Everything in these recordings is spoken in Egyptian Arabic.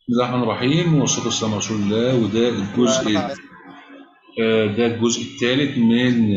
بسم الله الرحمن الرحيم والصلاة والسلام على رسول الله وده الجزء آه، ده الجزء الثالث من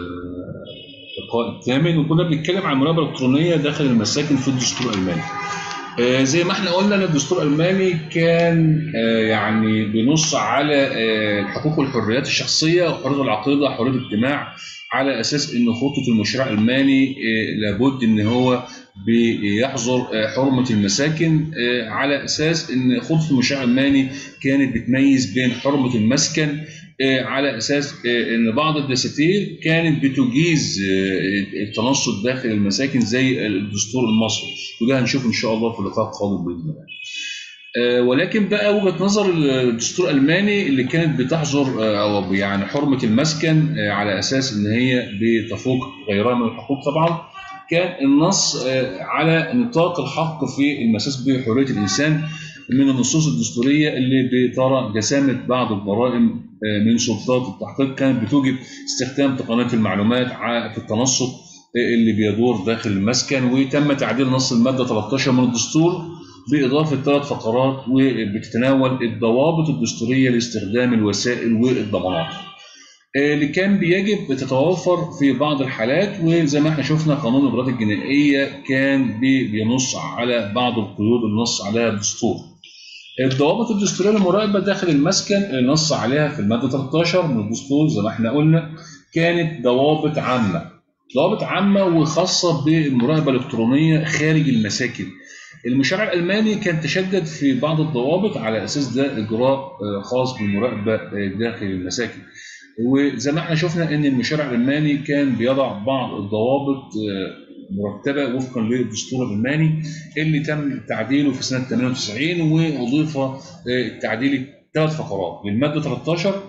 اللقاء الثامن وكنا بنتكلم عن المراقبة الإلكترونية داخل المساكن في الدستور الألماني. آه، زي ما احنا قلنا ان الدستور الألماني كان آه، يعني بينص على آه، الحقوق والحريات الشخصية وحرية العقيدة حرية الاجتماع على أساس ان خطة المشروع الألماني آه، لابد ان هو بيحظر آه، حرمة المساكن آه، على أساس ان خطة المشروع الألماني كانت بتميز بين حرمة المسكن آه، على اساس آه، ان بعض الدساتير كانت بتجيز آه، التنصت داخل المساكن زي الدستور المصري وده هنشوف ان شاء الله في اللقاء القادم باذن الله. آه، ولكن بقى وجهه نظر الدستور الالماني اللي كانت بتحظر آه، او يعني حرمه المسكن آه، على اساس ان هي بتفوق غيرها من الحقوق طبعا كان النص آه، على نطاق الحق في المساس بحريه الانسان من النصوص الدستوريه اللي بترى جسامه بعض الجرائم آه، من سلطات التحقيق كانت بتوجب استخدام تقنيات المعلومات ع- في التنصت آه، اللي بيدور داخل المسكن وتم تعديل نص الماده 13 من الدستور باضافه ثلاث فقرات وبتتناول الضوابط الدستوريه لاستخدام الوسائل والضمانات. آه، اللي كان بيجب تتوفر في بعض الحالات وزي ما احنا شفنا قانون الاجراءات الجنائيه كان بي- بينص على بعض القيود اللي نص عليها الدستور. الضوابط الدستوريه للمراقبه داخل المسكن اللي نص عليها في الماده 13 من الدستور زي ما احنا قلنا كانت ضوابط عامه. ضوابط عامه وخاصه بالمراقبه الالكترونيه خارج المساكن. المشرع الالماني كان تشدد في بعض الضوابط على اساس ده اجراء آه، خاص بالمراقبه آه، داخل المساكن. وزي ما احنا شفنا ان المشرع الالماني كان بيضع بعض الضوابط آه، مرتبه وفقا للدستور الالماني اللي تم تعديله في سنه 98 واضيف آه، التعديل ثلاث فقرات للماده 13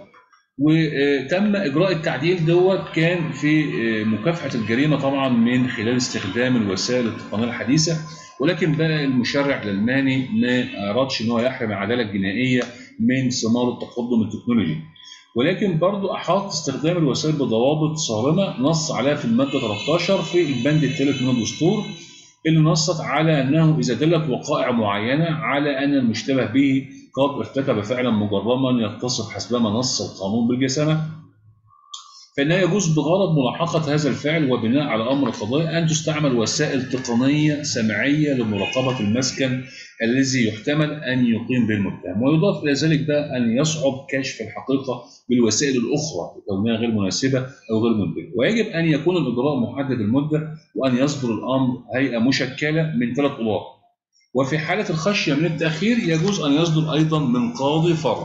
وتم اجراء التعديل دوت كان في آه، مكافحه الجريمه طبعا من خلال استخدام الوسائل التقنيه الحديثه ولكن بقى المشرع الالماني ما ارادش ان هو يحرم العداله الجنائيه من ثمار التقدم التكنولوجي ولكن برضو احاط استخدام الوسائل بضوابط صارمه نص عليها في الماده 13 في البند الثالث من الدستور اللي نصت على انه اذا دلت وقائع معينه على ان المشتبه به قد ارتكب فعلا مجرما يتصف حسبما نص القانون بالجسامه فإنه يجوز بغرض ملاحقة هذا الفعل وبناء على أمر قضائي أن تستعمل وسائل تقنية سمعية لمراقبة المسكن الذي يحتمل أن يقيم به المتهم ويضاف إلى ذلك بقى أن يصعب كشف الحقيقة بالوسائل الأخرى لكونها غير مناسبة أو غير منتجة ويجب أن يكون الإجراء محدد المدة وأن يصدر الأمر هيئة مشكلة من ثلاث قضاة وفي حالة الخشية من التأخير يجوز أن يصدر أيضا من قاضي فرد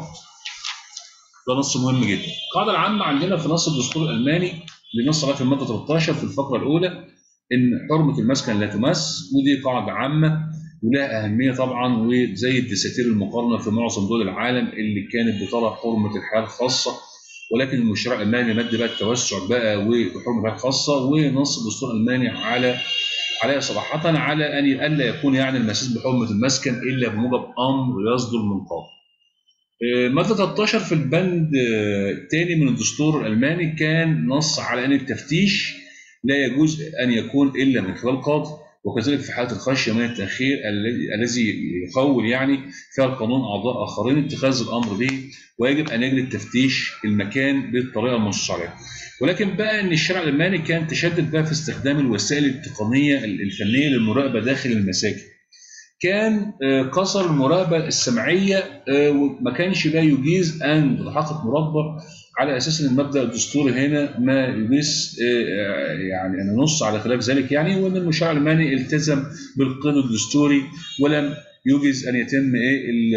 ده نص مهم جدا. القاعده العامه عندنا في نص الدستور الالماني اللي نص عليها في الماده 13 في الفقره الاولى ان حرمه المسكن لا تمس ودي قاعده عامه ولها اهميه طبعا وزي الدساتير المقارنه في معظم دول العالم اللي كانت بترى حرمه الحياه الخاصه ولكن المشروع الالماني مد بقى التوسع بقى وحرمه الحياه الخاصه ونص الدستور الالماني على عليها صراحه على ان الا يكون يعني المسيس بحرمه المسكن الا بموجب امر يصدر من قاضي. مادة 13 في البند الثاني من الدستور الألماني كان نص على أن التفتيش لا يجوز أن يكون إلا من خلال قاضي وكذلك في حالة الخشية من التأخير الذي- الذي يخول يعني فيها القانون أعضاء آخرين اتخاذ الأمر به ويجب أن يجري التفتيش المكان بالطريقة المنصوص عليها. ولكن بقى ان الشرع الالماني كان تشدد بقى في استخدام الوسائل التقنيه الفنيه للمراقبه داخل المساجد. كان آه، قصر المراقبه السمعيه آه، وما كانش لا يجيز ان تتحقق مراقبه على اساس ان المبدا الدستوري هنا ما يجيز آه، يعني ان نص على خلاف ذلك يعني وان المشرع الالماني التزم بالقيد الدستوري ولم يجز ان يتم ايه ال-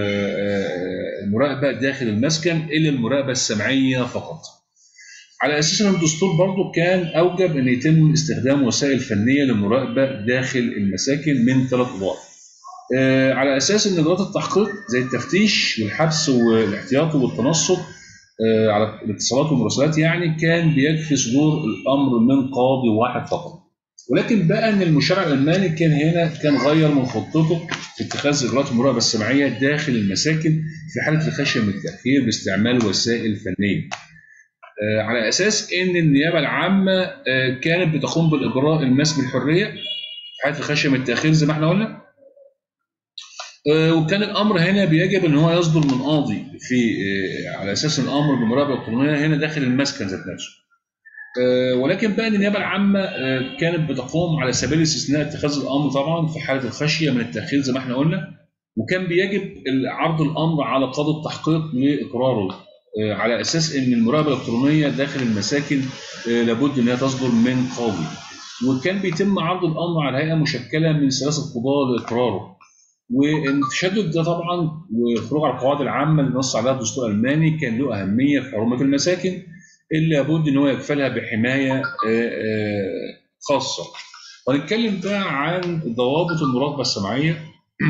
آه، المراقبه داخل المسكن الا المراقبه السمعيه فقط. على اساس ان الدستور برضه كان اوجب ان يتم استخدام وسائل فنيه للمراقبه داخل المساكن من ثلاث ادوار. آه، على اساس ان اجراءات التحقيق زي التفتيش والحبس والاحتياط والتنصت آه، على الاتصالات والمراسلات يعني كان بيكفي صدور الامر من قاضي واحد فقط. ولكن بقى ان المشرع الالماني كان هنا كان غير من خطته في اتخاذ اجراءات المراقبه السمعيه داخل المساكن في حاله الخشيه من التاخير باستعمال وسائل فنيه. آه، على اساس ان النيابه العامه آه، كانت بتقوم بالاجراء الماس بالحريه في حاله الخشيه من التاخير زي ما احنا قلنا آه، وكان الامر هنا بيجب ان هو يصدر من قاضي في آه، على اساس الامر بمراقبه الكترونيه هنا داخل المسكن ذات نفسه. آه، ولكن بقى النيابه العامه آه، كانت بتقوم على سبيل الاستثناء اتخاذ الامر طبعا في حاله الخشيه من التاخير زي ما احنا قلنا وكان بيجب عرض الامر على قاضي التحقيق لاقراره آه، على اساس ان المراقبه الالكترونيه داخل المساكن آه، لابد ان هي تصدر من قاضي وكان بيتم عرض الامر على هيئه مشكله من ثلاثه قضاه لاقراره والتشدد ده طبعا وخروج على القواعد العامه اللي نص عليها الدستور الالماني كان له اهميه في حرمه المساكن اللي لابد ان هو يكفلها بحمايه آه، آه، خاصه. ونتكلم بقى عن ضوابط المراقبه السمعيه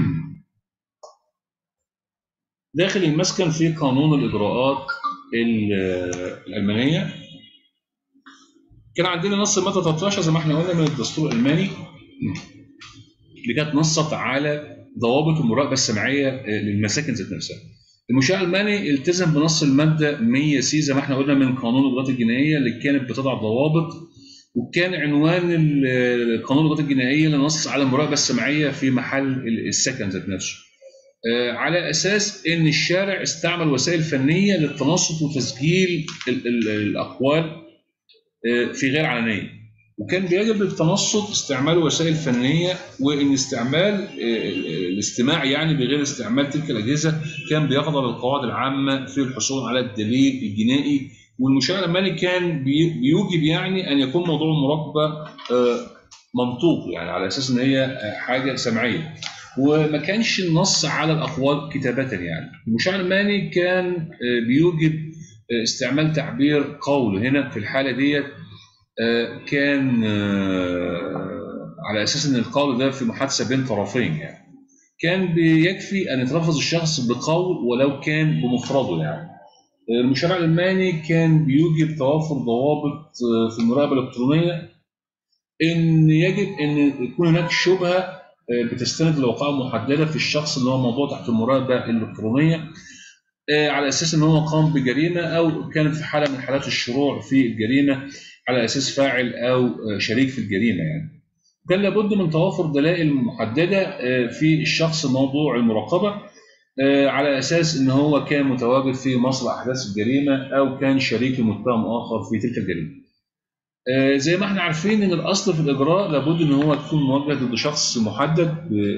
داخل المسكن في قانون الاجراءات ال- الالمانيه كان عندنا نص الماده 13 زي ما احنا قلنا من الدستور الالماني اللي كانت نصت على ضوابط المراقبه السمعيه آه، للمساكن ذات نفسها. المشرع الالماني التزم بنص الماده 100 سي زي ما احنا قلنا من قانون الاجراءات الجنائيه اللي كانت بتضع ضوابط وكان عنوان ال- قانون الاجراءات الجنائيه اللي نص على المراقبه السمعيه في محل السكن ذات نفسه. آه، على اساس ان الشارع استعمل وسائل فنيه للتنصت وتسجيل ال- ال- الاقوال آه، في غير علنيه. وكان بيجب التنصت استعمال وسائل فنيه وان استعمال آه، الاستماع يعني بغير استعمال تلك الاجهزه كان بيخضع للقواعد العامه في الحصول على الدليل الجنائي والمشرع الالماني كان بي- بيوجب يعني ان يكون موضوع المراقبه آه، منطوق يعني على اساس ان هي آه، حاجه سمعيه وما كانش النص على الاقوال كتابه يعني المشرع الالماني كان آه، بيوجب آه، استعمال تعبير قول هنا في الحاله ديت آه، كان آه، على اساس ان القول ده في محادثه بين طرفين يعني كان بيكفي ان يتلفظ الشخص بقول ولو كان بمفرده يعني المشرع الالماني كان بيوجب توافر ضوابط آه، في المراقبه الالكترونيه ان يجب ان يكون هناك شبهه آه، بتستند لوقائع محدده في الشخص اللي هو موضوع تحت المراقبه الالكترونيه آه، على اساس ان هو قام بجريمه او كان في حاله من حالات الشروع في الجريمه على اساس فاعل او آه، شريك في الجريمه يعني. كان لابد من توافر دلائل محدده آه، في الشخص موضوع المراقبه آه، على اساس ان هو كان متواجد في مصر احداث الجريمه او كان شريك لمتهم اخر في تلك الجريمه. آه، زي ما احنا عارفين ان الاصل في الاجراء لابد ان هو يكون موجه ضد شخص محدد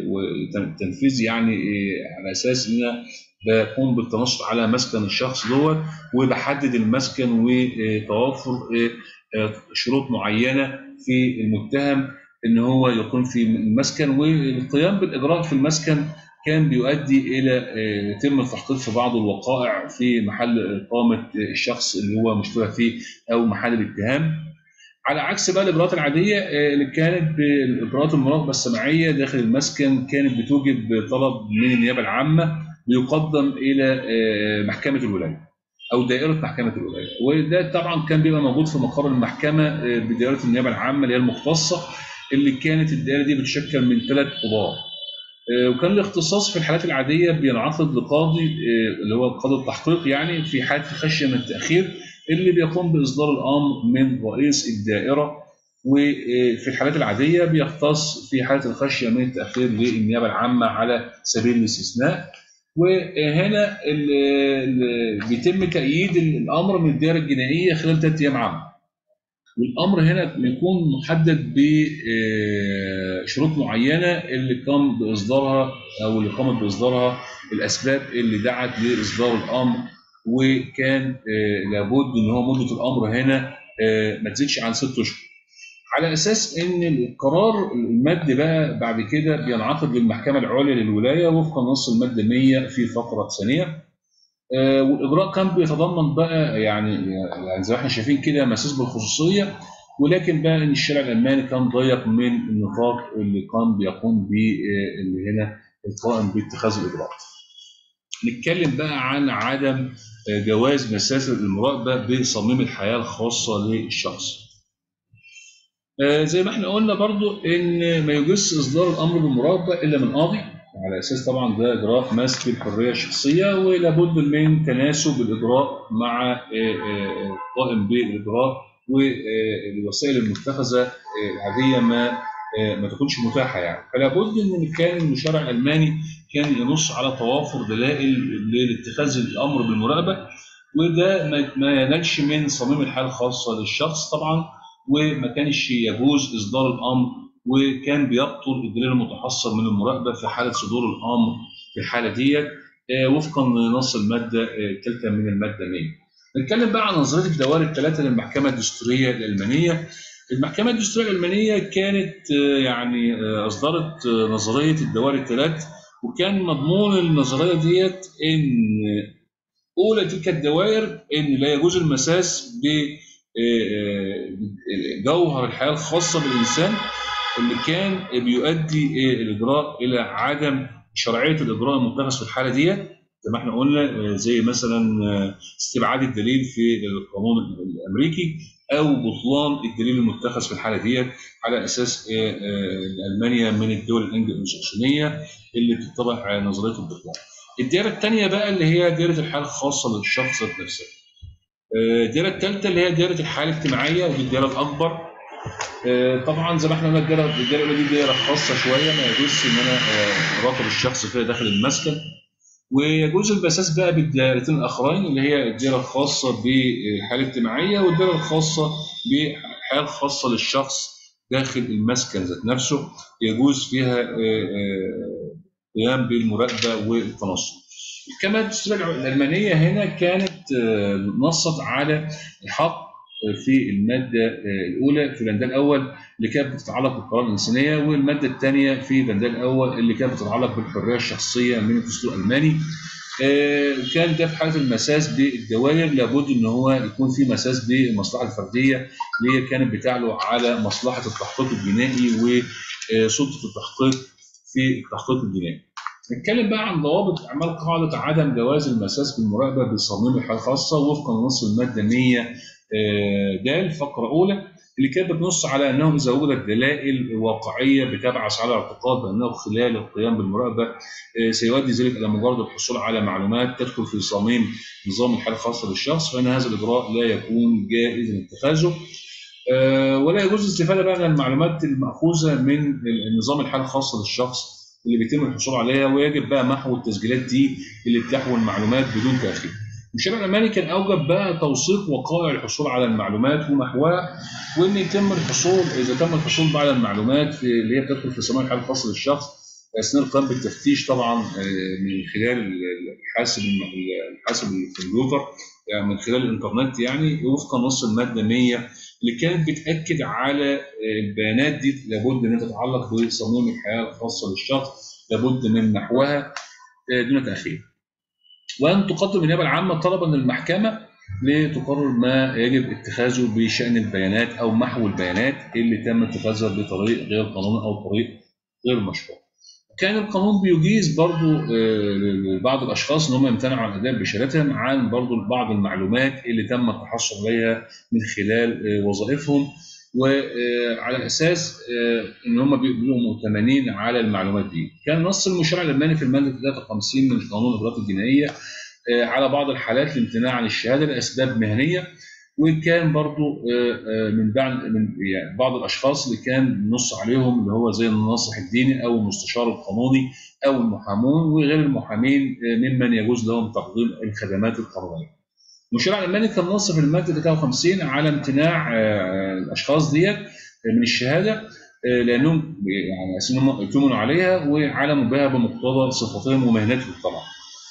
وتنفيذ يعني آه، على اساس ان أنا بقوم بالتنصت على مسكن الشخص دوت وبحدد المسكن وتوافر آه، آه، شروط معينه في المتهم ان هو يقيم في المسكن والقيام بالاجراء في المسكن كان بيؤدي الى آه، يتم التحقيق في بعض الوقائع في محل اقامه الشخص اللي هو مشتبه فيه او محل الاتهام على عكس بقى الاجراءات العاديه آه، اللي كانت بالاجراءات المراقبه السمعيه داخل المسكن كانت بتوجب طلب من النيابه العامه بيقدم الى آه، محكمه الولايه او دائره محكمه الولايه وده طبعا كان بيبقى موجود في مقر المحكمه آه، بدائره النيابه العامه اللي هي المختصه اللي كانت الدائره دي بتشكل من ثلاث قضاه آه، وكان الاختصاص في الحالات العاديه بينعقد لقاضي آه، اللي هو قاضي التحقيق يعني في حاله الخشيه من التاخير اللي بيقوم باصدار الامر من رئيس الدائره وفي الحالات العاديه بيختص في حاله الخشيه من التاخير للنيابه العامه على سبيل الاستثناء وهنا ال- ال- بيتم تأييد الأمر من الدائرة الجنائية خلال ثلاث أيام عمل. والأمر هنا بيكون محدد بشروط معينة اللي قام بإصدارها أو اللي قامت بإصدارها الأسباب اللي دعت لإصدار الأمر وكان آه، لابد إن هو مدة الأمر هنا آه، ما تزيدش عن ست أشهر. على اساس ان القرار المادي بقى بعد كده بينعقد للمحكمه العليا للولايه وفقا نص الماده 100 في فقره ثانيه آه، والاجراء كان بيتضمن بقى يعني يعني زي ما احنا شايفين كده مساس بالخصوصيه ولكن بقى ان الشارع الالماني كان ضيق من النطاق اللي كان بيقوم به آه، اللي هنا القائم باتخاذ الاجراءات. نتكلم بقى عن عدم آه، جواز مساس المراقبه بصميم الحياه الخاصه للشخص. آه، زي ما احنا قلنا برضو ان ما يجوز اصدار الامر بالمراقبه الا من قاضي على اساس طبعا ده اجراء ماسك الحريه الشخصيه ولابد من تناسب الاجراء مع آه، آه، القائم بالاجراء والوسائل المتخذه آه، العاديه ما ما تكونش متاحه يعني فلا بد ان كان المشرع الالماني كان ينص على توافر دلائل لاتخاذ الامر بالمراقبه وده ما ينالش من صميم الحاله الخاصه للشخص طبعا وما كانش يجوز اصدار الامر وكان بيبطل الدليل المتحصل من المراقبه في حاله صدور الامر في الحاله ديت وفقا لنص الماده الثالثه من الماده 100. نتكلم بقى عن نظريه الدوائر الثلاثه للمحكمه الدستوريه الالمانيه. المحكمه الدستوريه الالمانيه كانت يعني اصدرت نظريه الدوائر الثلاث وكان مضمون النظريه ديت ان اولى تلك الدوائر ان لا يجوز المساس بجوهر الحياه الخاصه بالانسان اللي كان بيؤدي الاجراء الى عدم شرعيه الاجراء المتخذ في الحاله ديت زي ما احنا قلنا زي مثلا استبعاد الدليل في القانون الامريكي او بطلان الدليل المتخذ في الحاله ديت على اساس المانيا من الدول الانجلو ساكسونيه اللي بتتبع نظريه البطلان. الدائره الثانيه بقى اللي هي دائره الحاله الخاصه للشخص ذات نفسه. الدائره الثالثه اللي هي دائره الحاله الاجتماعيه ودي الدائره الاكبر. طبعا زي ما احنا قلنا الدائره الدائره دي دائره خاصه شويه ما يجوزش ان انا اراقب الشخص فيها داخل المسكن. ويجوز المساس بقى بالدائرتين الاخرين اللي هي الدائره الخاصه بالحاله الاجتماعيه والدائره الخاصه بالحياه الخاصه للشخص داخل المسكن ذات نفسه يجوز فيها قيام بالمراقبه والتنصت. الكما الدستوريه الالمانيه هنا كانت نصت على الحق في الماده الاولى في البند الاول اللي كانت بتتعلق بالقرارات الانسانيه والماده الثانيه في البند الاول اللي كانت بتتعلق بالحريه الشخصيه من الدستور الالماني. كان ده في حاله المساس بالدوائر لابد ان هو يكون في مساس بالمصلحه الفرديه اللي هي كانت بتعلو على مصلحه التحقيق الجنائي وسلطه التحقيق في التحقيق الجنائي. نتكلم بقى عن ضوابط اعمال قاعده عدم جواز المساس بالمراقبه بصميم الحاله الخاصه وفقا لنص الماده 100 د فقره اولى اللي كانت بتنص على انه اذا وجدت دلائل واقعيه بتبعث على اعتقاد بانه خلال القيام بالمراقبه سيؤدي ذلك الى مجرد الحصول على معلومات تدخل في صميم نظام الحاله الخاصه للشخص فان هذا الاجراء لا يكون جائزا اتخاذه ولا يجوز الاستفاده بقى من المعلومات الماخوذه من النظام الحاله الخاصه للشخص اللي بيتم الحصول عليها ويجب بقى محو التسجيلات دي اللي بتحوي المعلومات بدون تاخير. المشرع الالماني كان اوجب بقى توثيق وقائع الحصول على المعلومات ومحوها وان يتم الحصول اذا تم الحصول على المعلومات في اللي هي بتدخل في صمام الحاله الخاصه للشخص اثناء القيام بالتفتيش طبعا من خلال الحاسب الحاسب الكمبيوتر يعني من خلال الانترنت يعني وفقا نص الماده 100 اللي كانت بتاكد على البيانات دي لابد ان تتعلق بصميم الحياه الخاصه للشخص لابد من محوها دون تاخير. وان تقدم النيابه العامه طلبا للمحكمه لتقرر ما يجب اتخاذه بشان البيانات او محو البيانات اللي تم اتخاذها بطريق غير قانوني او طريق غير مشروع. كان القانون بيجيز برضو لبعض الاشخاص ان هم يمتنعوا عن اداء بشهادتهم عن برضو بعض المعلومات اللي تم التحصل عليها من خلال وظائفهم وعلى اساس ان هم بيبقوا مؤتمنين على المعلومات دي. كان نص المشرع الالماني في الماده 53 من قانون الاجراءات الجنائيه على بعض الحالات الامتناع عن الشهاده لاسباب مهنيه وكان برضو من بعض من يعني بعض الاشخاص اللي كان نص عليهم اللي هو زي الناصح الديني او المستشار القانوني او المحامون وغير المحامين ممن يجوز لهم تقديم الخدمات القانونيه. المشرع الالماني كان نص في الماده 53 على امتناع الاشخاص ديت من الشهاده لانهم يعني اساسا هم اؤتمنوا عليها وعلى مباهى بمقتضى صفتهم ومهنتهم طبعا.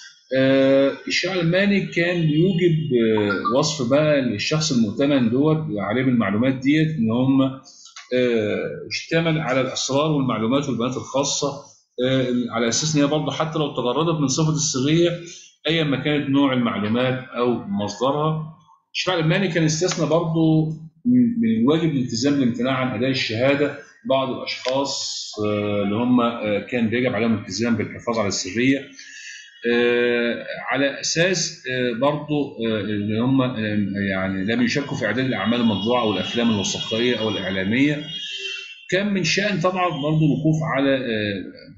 الشرع الالماني كان بيوجب وصف بقى للشخص المؤتمن دوت عليه بالمعلومات ديت ان هم اشتمل على الاسرار والمعلومات والبيانات الخاصه على اساس ان هي برضه حتى لو تجردت من صفه السريه ايا ما كانت نوع المعلومات او مصدرها الشرع الالماني كان استثنى برضه من الواجب الالتزام بالامتناع عن اداء الشهاده بعض الاشخاص اللي هم كان يجب عليهم الالتزام بالحفاظ على السريه على اساس برضه ان هم يعني لم يشاركوا في اعداد الاعمال المطبوعه او الافلام الوثائقيه او الاعلاميه كان من شان طبعا برضه الوقوف على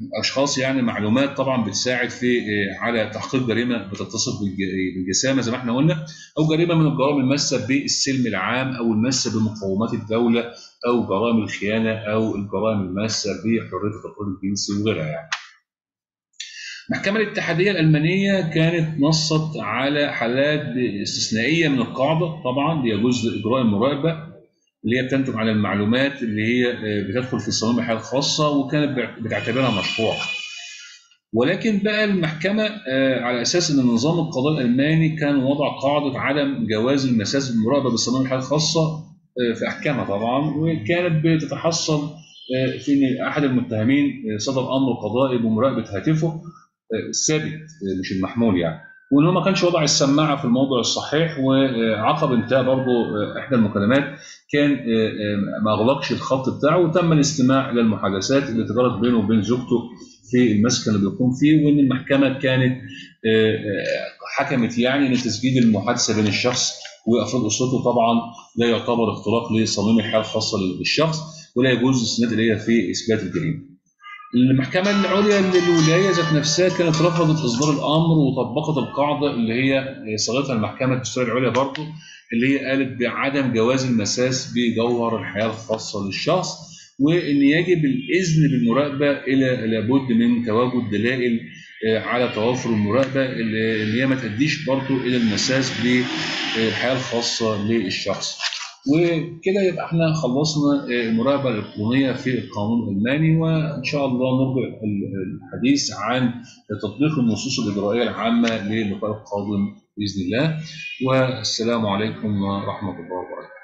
اشخاص يعني معلومات طبعا بتساعد في آه، على تحقيق جريمه بتتصف بالج- بالجسامه زي ما احنا قلنا او جريمه من الجرائم الماسه بالسلم العام او الماسه بمقومات الدوله او جرائم الخيانه او الجرائم الماسه بحريه التطوير الجنسي وغيرها يعني. المحكمة الاتحادية الألمانية كانت نصت على حالات استثنائية من القاعدة طبعا يجوز إجراء المراقبة اللي هي بتنتج عن المعلومات اللي هي آه، بتدخل في صميم الحياة الخاصة وكانت بع- بتعتبرها مشروع ولكن بقى المحكمة آه، على أساس أن نظام القضاء الألماني كان وضع قاعدة عدم جواز المساس بالمراقبة بصميم الحياة الخاصة آه، في أحكامها طبعا وكانت بتتحصل آه، في أن أحد المتهمين آه، صدر أمر قضائي بمراقبة هاتفه آه، الثابت آه، مش المحمول يعني وان هو ما كانش وضع السماعه في الموضع الصحيح وعقب انتهاء برضه آه، احدى المكالمات كان آه، آه، ما اغلقش الخط بتاعه وتم الاستماع الى المحادثات اللي تجرت بينه وبين زوجته في المسكن اللي بيقوم فيه وان المحكمه كانت آه، آه، حكمت يعني ان تسجيل المحادثه بين الشخص وافراد اسرته طبعا لا يعتبر اختراق لصميم الحياه الخاصه للشخص ولا يجوز الاستناد اليها في اثبات الجريمه. المحكمة العليا للولاية ذات نفسها كانت رفضت إصدار الأمر وطبقت القاعدة اللي هي صاغتها المحكمة الدستورية العليا برضه اللي هي قالت بعدم جواز المساس بجوهر الحياة الخاصة للشخص وإن يجب الإذن بالمراقبة إلى لابد من تواجد دلائل آه، على توافر المراقبة اللي اللي هي ما تأديش برضه إلى المساس بالحياة الخاصة للشخص. وكده يبقى احنا خلصنا آه، المراقبه الالكترونيه في القانون الالماني وان شاء الله نرجع ال- الحديث عن تطبيق النصوص الاجرائيه العامه للقاء القادم باذن الله والسلام عليكم ورحمه الله وبركاته